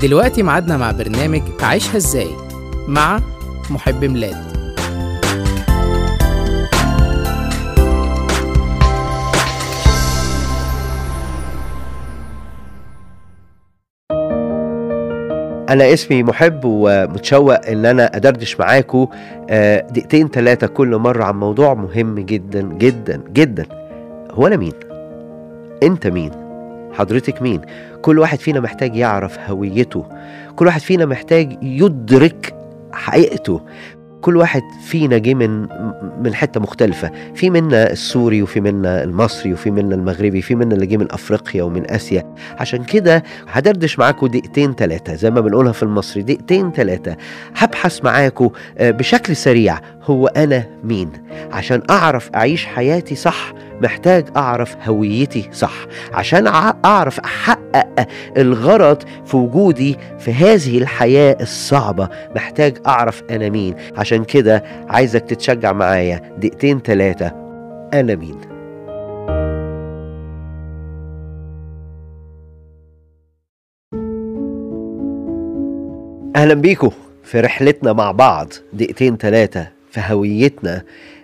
دلوقتي ميعادنا مع برنامج عيشها ازاي مع محب ميلاد انا اسمي محب ومتشوق ان انا ادردش معاكم آه، دقيقتين ثلاثه كل مره عن موضوع مهم جدا جدا جدا هو انا مين انت مين حضرتك مين كل واحد فينا محتاج يعرف هويته كل واحد فينا محتاج يدرك حقيقته كل واحد فينا جه من من حته مختلفه في منا السوري وفي منا المصري وفي منا المغربي في منا اللي جه من افريقيا ومن اسيا عشان كده هدردش معاكم دقيقتين ثلاثه زي ما بنقولها في المصري دقيقتين ثلاثه هبحث معاكم آه، بشكل سريع هو انا مين عشان اعرف اعيش حياتي صح محتاج اعرف هويتي صح عشان أع- اعرف احقق الغرض في وجودي في هذه الحياه الصعبه محتاج اعرف انا مين عشان كده عايزك تتشجع معايا دقيقتين ثلاثه انا مين اهلا بيكم في رحلتنا مع بعض دقيقتين ثلاثه في هويتنا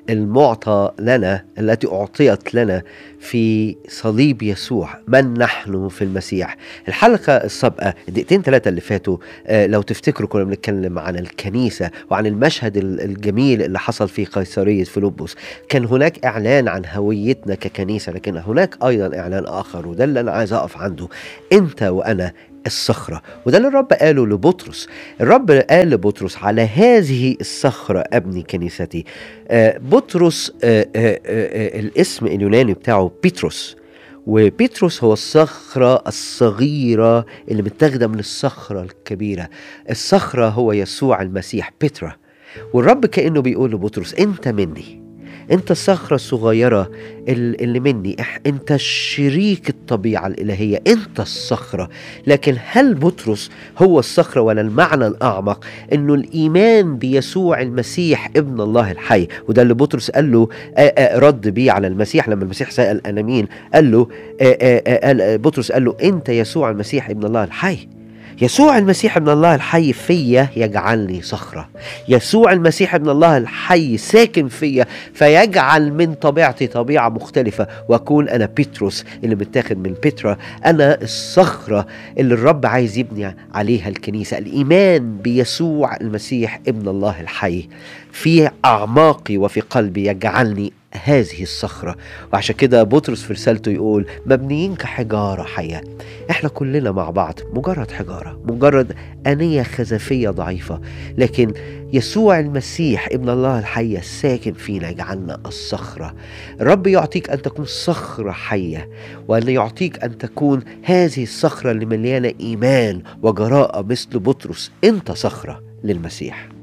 المعطى لنا التي اعطيت لنا في صليب يسوع من نحن في المسيح الحلقه السابقه الدقيقتين ثلاثه اللي فاتوا آه، لو تفتكروا كنا بنتكلم عن الكنيسه وعن المشهد ال- الجميل اللي حصل في قيصريه فيلبس كان هناك اعلان عن هويتنا ككنيسه لكن هناك ايضا اعلان اخر وده اللي انا عايز اقف عنده انت وانا الصخرة وده اللي الرب قاله لبطرس الرب قال لبطرس على هذه الصخرة أبني كنيستي آه، بطرس آه، آه، آه، آه، الاسم اليوناني بتاعه بيتروس وبيتروس هو الصخرة الصغيرة اللي متاخدة من الصخرة الكبيرة الصخرة هو يسوع المسيح بيترا والرب كأنه بيقول لبطرس أنت مني انت الصخرة الصغيرة ال- اللي مني إح- انت شريك الطبيعة الإلهية انت الصخرة لكن هل بطرس هو الصخرة ولا المعنى الأعمق انه الإيمان بيسوع المسيح ابن الله الحي وده اللي بطرس قال له آآ آآ رد بيه على المسيح لما المسيح سأل أنا مين قال له آآ آآ قال بطرس قال له انت يسوع المسيح ابن الله الحي يسوع المسيح ابن الله الحي فيا يجعلني صخرة يسوع المسيح ابن الله الحي ساكن فيا فيجعل من طبيعتي طبيعة مختلفة وأكون أنا بيتروس اللي متاخد من بيترا أنا الصخرة اللي الرب عايز يبني عليها الكنيسة الإيمان بيسوع المسيح ابن الله الحي في أعماقي وفي قلبي يجعلني هذه الصخرة وعشان كده بطرس في رسالته يقول مبنيين كحجارة حية احنا كلنا مع بعض مجرد حجارة مجرد أنية خزفية ضعيفة لكن يسوع المسيح ابن الله الحي الساكن فينا يجعلنا الصخرة الرب يعطيك أن تكون صخرة حية وأن يعطيك أن تكون هذه الصخرة اللي مليانة إيمان وجراءة مثل بطرس أنت صخرة للمسيح